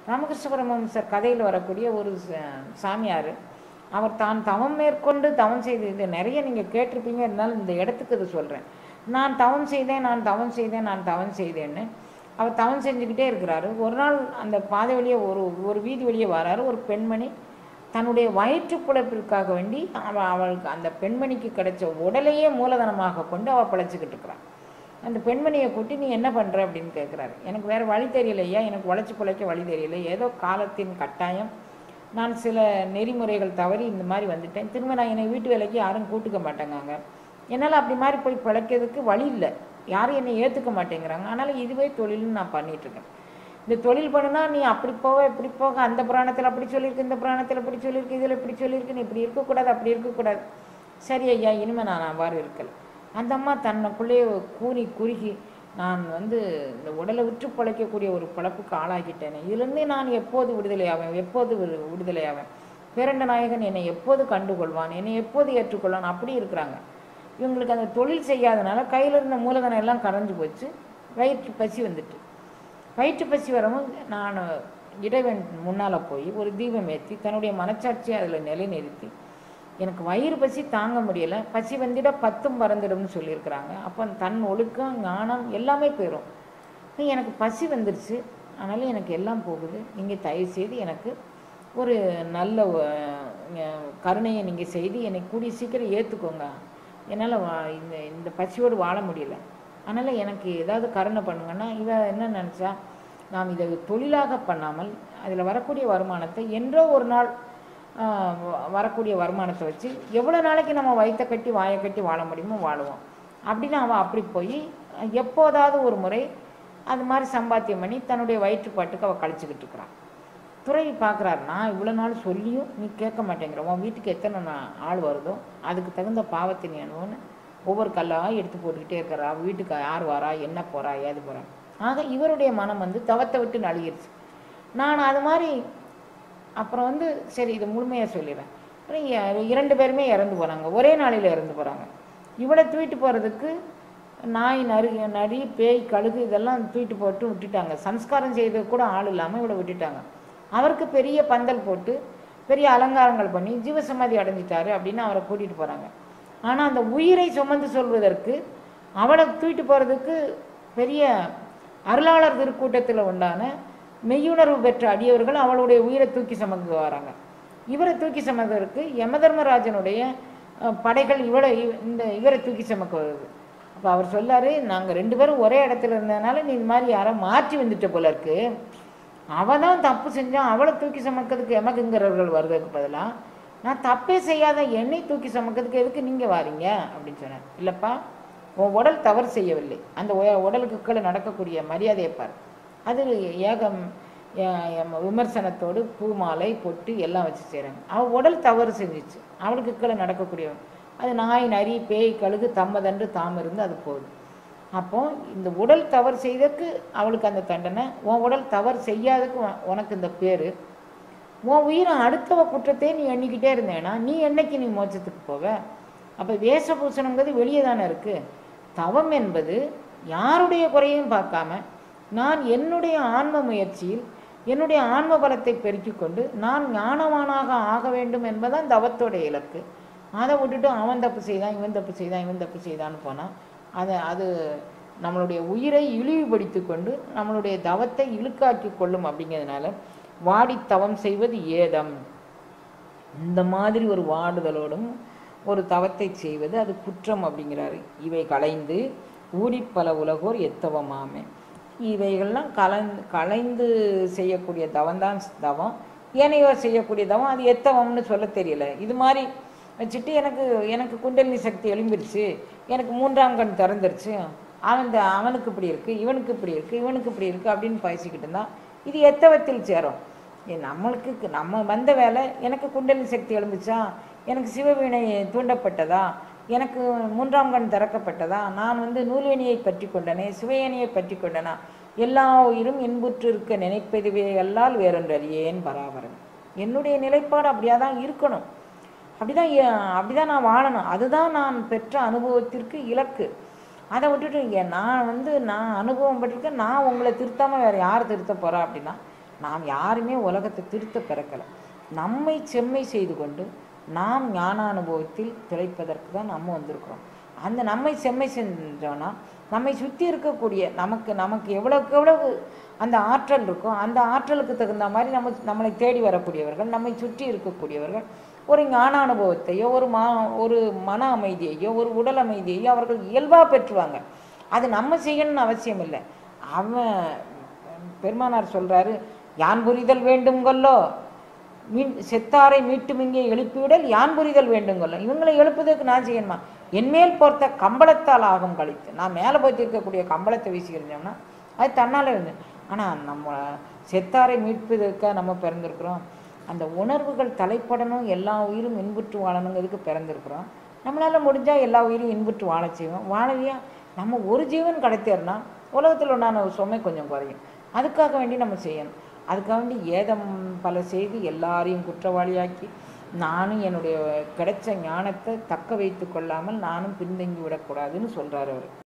ராமகிருஷ்ண பரமஹம்சர் கதையில் வரக்கூடிய ஒரு ச- சாமியார் அவர் தான் தவம் மேற்கொண்டு தவம் செய்து இது நிறைய நீங்கள் கேட்டிருப்பீங்க இருந்தாலும் இந்த இடத்துக்கு இது சொல்கிறேன் நான் தவம் செய்தேன் நான் தவம் செய்தேன் நான் தவம் செய்தேன்னு அவர் தவம் செஞ்சுக்கிட்டே இருக்கிறாரு ஒரு நாள் அந்த பாதை வழியே ஒரு ஒரு வீதி வழியே வராரு ஒரு பெண்மணி தன்னுடைய வயிற்று பிழைப்பிற்காக வேண்டி அவ அவளுக்கு அந்த பெண்மணிக்கு கிடைச்ச உடலையே மூலதனமாக கொண்டு அவள் பிழைச்சிக்கிட்டு இருக்கிறான் அந்த பெண்மணியை கூட்டி நீ என்ன பண்ணுற அப்படின்னு கேட்குறாரு எனக்கு வேறு வழி தெரியலையா எனக்கு உழைச்சி பிழைக்க வழி தெரியல ஏதோ காலத்தின் கட்டாயம் நான் சில நெறிமுறைகள் தவறி இந்த மாதிரி வந்துட்டேன் திரும்ப நான் என்னை வீட்டு வேலைக்கு யாரும் கூட்டுக்க மாட்டேங்காங்க என்னால் அப்படி மாதிரி போய் பிழைக்கிறதுக்கு வழி இல்லை யாரும் என்னை ஏற்றுக்க மாட்டேங்கிறாங்க அதனால் இதுவே தொழில்னு நான் பண்ணிகிட்ருக்கேன் இந்த தொழில் பண்ணுனா நீ அப்படி போக இப்படி போக அந்த புராணத்தில் அப்படி சொல்லியிருக்கு இந்த புராணத்தில் இப்படி சொல்லியிருக்கு இதில் இப்படி சொல்லியிருக்கு நீ இப்படி இருக்கக்கூடாது அப்படி இருக்கக்கூடாது சரி ஐயா இனிமேல் நான் அவ்வாறு இருக்கல அந்த அம்மா தன்னைக்குள்ளேயே கூனி குறுகி நான் வந்து இந்த உடலை விட்டு பிழைக்கக்கூடிய ஒரு பிழப்புக்கு ஆளாகிட்டேனே இதுலேருந்தே நான் எப்போது விடுதலையாவேன் எப்போது விடு- விடுதலையாவேன் பேரண்ட நாயகன் என்னை எப்போது கண்டுகொள்வான் என்னை எப்போது ஏற்றுக்கொள்வான் அப்படி இருக்கிறாங்க இவங்களுக்கு அந்த தொழில் செய்யாதனால கையில் இருந்த மூலதனம் எல்லாம் கரைஞ்சு போச்சு வயிற்று பசி வந்துட்டு வயிற்று பசி வரவும் நான் இறைவன் முன்னால் போய் ஒரு தீபம் ஏற்றி தன்னுடைய மனச்சாட்சியை அதில் நிலைநிறுத்தி எனக்கு வயிறு பசி தாங்க முடியலை பசி வந்திட பத்தும் பறந்துடும்னு சொல்லியிருக்கிறாங்க அப்போ தன் ஒழுக்கம் ஞானம் எல்லாமே போயிடும் அப்ப எனக்கு பசி வந்துருச்சு அதனால் எனக்கு எல்லாம் போகுது நீங்கள் தயவு செய்து எனக்கு ஒரு நல்ல அஹ், கருணையை நீங்கள் செய்து என்னை கூடிய சீக்கிரம் ஏற்றுக்கோங்க என்னால் இந்த இந்த பசியோடு வாழ முடியல அதனால் எனக்கு ஏதாவது கருணை பண்ணுங்கன்னா இவ என்ன நினச்சா நாம் இதை தொழிலாக பண்ணாமல் அதில் வரக்கூடிய வருமானத்தை என்றோ ஒரு நாள் ஆஹ், வ- வரக்கூடிய வருமானத்தை வச்சு எவ்வளோ நாளைக்கு நம்ம வயிற்ற கட்டி வாயை கட்டி வாழ முடியுமோ வாழுவோம் அப்படின்னு அவள் அப்படி போய் எப்போதாவது ஒரு முறை அது மாதிரி சம்பாத்தியம் பண்ணி தன்னுடைய வயிற்றுப்பாட்டுக்கு அவள் கழிச்சுக்கிட்டு இருக்கிறான் துறை பார்க்குறாரு நான் இவ்வளோ நாள் சொல்லியும் நீ கேட்க மாட்டேங்கிற உன் வீட்டுக்கு எத்தனை நா- ஆள் வருதோ அதுக்கு தகுந்த பாவத்தை நீ அனுபவன்னு ஒவ்வொரு கல்லாக எடுத்து போட்டுக்கிட்டே இருக்கிறா அவ வீட்டுக்கு யார் வரா என்ன போகிறா ஏது போகிறா ஆக இவருடைய மனம் வந்து தவத்தை விட்டு நழுகிருச்சு நான் அது மாதிரி அப்புறம் வந்து சரி இது முழுமையாக சொல்லிடுறேன் அப்புறம் இ- இரண்டு பேருமே இறந்து போகிறாங்க ஒரே நாளில் இறந்து போகிறாங்க இவளை தூக்கிட்டு போகிறதுக்கு நாய் நறு நரி பேய் கழுகு இதெல்லாம் தூக்கிட்டு போட்டு விட்டுட்டாங்க சம்ஸ்காரம் செய்து கூட ஆள் இல்லாமல் இவளை விட்டுட்டாங்க அவருக்கு பெரிய பந்தல் போட்டு பெரிய அலங்காரங்கள் பண்ணி ஜீவசமாதி அடைஞ்சிட்டாரு அப்படின்னு அவரை கூட்டிகிட்டு போகிறாங்க ஆனால் அந்த உயிரை சுமந்து சொல்வதற்கு அவளை தூக்கிட்டு போகிறதுக்கு பெரிய அருளாளர் திருக்கூட்டத்தில் உண்டான மெய்யுணர்வு பெற்ற அடியவர்கள் அவளுடைய உயிரை தூக்கி சுமந்து வராங்க இவரை தூக்கி சுமந்ததற்கு யமதர்மராஜனுடைய அஹ், படைகள் இவளை இந்த இவரை தூக்கி சுமக்க வருது அப்போ அவர் சொல்லாரு நாங்கள் ரெண்டு பேரும் ஒரே இடத்துல இருந்ததுனால நீ இது மாதிரி யாரோ மாற்றி வந்துட்ட போல இருக்கு அவ தான் தப்பு செஞ்சான் அவளை தூக்கி சுமக்கிறதுக்கு எமக்குங்கிறவர்கள் வர்றதுக்கு பதிலாக நான் தப்பே செய்யாத என்னை தூக்கி சுமக்கிறதுக்கு எதுக்கு நீங்கள் வாரீங்க அப்படின்னு சொன்னார் இல்லைப்பா உன் உடல் தவறு செய்யவில்லை அந்த உய- உடலுக்கு கீழே நடக்கக்கூடிய மரியாதையை பார் அது ஏகம் ஏ- எம் விமர்சனத்தோடு பூமாலை பொட்டு எல்லாம் வச்சு செய்கிறாங்க அவள் உடல் தவறு செஞ்சிச்சு அவளுக்கு கீழே நடக்கக்கூடியவன் அது நாய் நரி பேய் கழுகு தம்மதன்று தாம் இருந்து அது போகுது அப்போ இந்த உடல் தவறு செய்ததுக்கு அவளுக்கு அந்த தண்டனை உன் உடல் தவறு செய்யாததுக்கு உன- உனக்கு இந்த பேர் உன் உயிரை அடுத்தவ குற்றத்தையே நீ எண்ணிக்கிட்டே இருந்தேன்னா நீ என்னைக்கு நீ மோட்சத்துக்கு போவ அப்போ வேஷபூஷணங்கிறது வெளியே தானே இருக்குது தவம் என்பது யாருடைய குறையும் பார்க்காம நான் என்னுடைய ஆன்ம முயற்சியில் என்னுடைய ஆன்ம பலத்தை பெருக்கிக் கொண்டு நான் ஞானவானாக ஆக வேண்டும் என்பதுதான் தவத்தோடைய இலக்கு அதை விட்டுட்டு அவன் தப்பு செய்தான் இவன் தப்பு செய்தான் இவன் தப்பு செய்தான்னு போனால் அதை அது நம்மளுடைய உயிரை இழிவுபடுத்தி கொண்டு நம்மளுடைய தவத்தை இழுக்காக்கி கொள்ளும் அப்படிங்கிறதுனால வாடி தவம் செய்வது ஏதம் இந்த மாதிரி ஒரு வாடுதலோடும் ஒரு தவத்தை செய்வது அது குற்றம் அப்படிங்கிறாரு இவை களைந்து ஊடிப்பல உலகோர் எத்தவமாமே இவைகள்லாம் கலந்து கலைந்து செய்யக்கூடிய தவம்தான் தவம் ஏனையோர் செய்யக்கூடிய தவம் அது எத்தவம்னு சொல்ல தெரியல இது மாதிரி வச்சுட்டு எனக்கு எனக்கு குண்டலினி சக்தி எழும்பிருச்சு எனக்கு மூன்றாம் கண் திறந்துருச்சு அவன் இந்த அவனுக்கு இப்படி இருக்குது இவனுக்கு இப்படி இருக்குது இவனுக்கு இப்படி இருக்குது அப்படின்னு பேசிக்கிட்டு இருந்தான் இது எத்தவத்தில் சேரும் ஏ, நம்மளுக்கு நம்ம வந்த வேலை எனக்கு குண்டலினி சக்தி எழும்புச்சா எனக்கு சிவவீணை தூண்டப்பட்டதா எனக்கு மூன்றாம் கண் திறக்கப்பட்டதா நான் வந்து நூல்வேணியை பற்றி கொண்டனே சிவயணியை பற்றி கொண்டனா எல்லா உயிரும் இன்புற்று இருக்க நினைப்பதுவே அல்லால் வேறொன்று அறியேன் பராபரன் என்னுடைய நிலைப்பாடு அப்படியா தான் இருக்கணும் அப்படிதான் எ- அப்படிதான் நான் வாழணும் அதுதான் நான் பெற்ற அனுபவத்திற்கு இலக்கு அதை விட்டுட்டு இங்க நான் வந்து நான் அனுபவம் பட்டிருக்கேன் நான் உங்களை திருத்தாமல் வேறு யார் திருத்த போகிறா அப்படின்னா நாம் யாருமே உலகத்தை திருத்த பிறக்கலை நம்மை செம்மை செய்து கொண்டு நாம் ஞான அனுபவத்தில் திளைப்பதற்கு தான் நம்ம வந்திருக்கிறோம் அந்த நம்மை செம்மை செஞ்சோன்னா நம்மை சுற்றி இருக்கக்கூடிய நமக்கு நமக்கு எவ்வளோக்கு எவ்வளவு அந்த ஆற்றல் இருக்கோ அந்த ஆற்றலுக்கு தகுந்த மாதிரி நம்ம நம்மளை தேடி வரக்கூடியவர்கள் நம்மை சுற்றி இருக்கக்கூடியவர்கள் ஒரு ஞான அனுபவத்தையோ ஒரு மா ஒரு மன அமைதியையோ ஒரு உடல் அமைதியையோ அவர்கள் இயல்பாக பெற்றுவாங்க அது நம்ம செய்யணும்னு அவசியம் இல்லை அவன் பெருமானார் சொல்கிறாரு யான் புரிதல் வேண்டுங்கொல்லோ மீன் செத்தாரை மீட்டும் இங்கே எழுப்பிவிடல் யான் புரிதல் வேண்டுங்கொல்லோ இவங்களை எழுப்புவதற்கு நான் செய்யணுமா என்மேல் போர்த்த கம்பளத்தால் ஆகும் கழித்து நான் மேலே போய்த்து இருக்கக்கூடிய கம்பளத்தை வீசிக்கிறோம்னா அது தன்னால் இருந்து ஆனால் நம்ம செத்தாரை மீட்பதற்காக நம்ம பிறந்திருக்கிறோம் அந்த உணர்வுகள் தலைப்படணும் எல்லா உயிரும் இன்புற்று வாழணுங்கிறதுக்கு பிறந்திருக்கிறோம் நம்மளால் முடிஞ்சால் எல்லா உயிரும் இன்புற்று வாழ செய்வோம் வாழலையா நம்ம ஒரு ஜீவன் கிடைத்தேர்னா உலகத்தில் உண்டான ஒரு சுமை கொஞ்சம் குறையும் அதுக்காக வேண்டி நம்ம செய்யணும் அதுக்காக வேண்டி ஏதம் பல செய்து எல்லாரையும் குற்றவாளியாக்கி நானும் என்னுடைய கிடைச்ச ஞானத்தை தக்க வைத்து கொள்ளாமல் நானும் பின்தங்கி விடக்கூடாதுன்னு சொல்கிறார் அவர்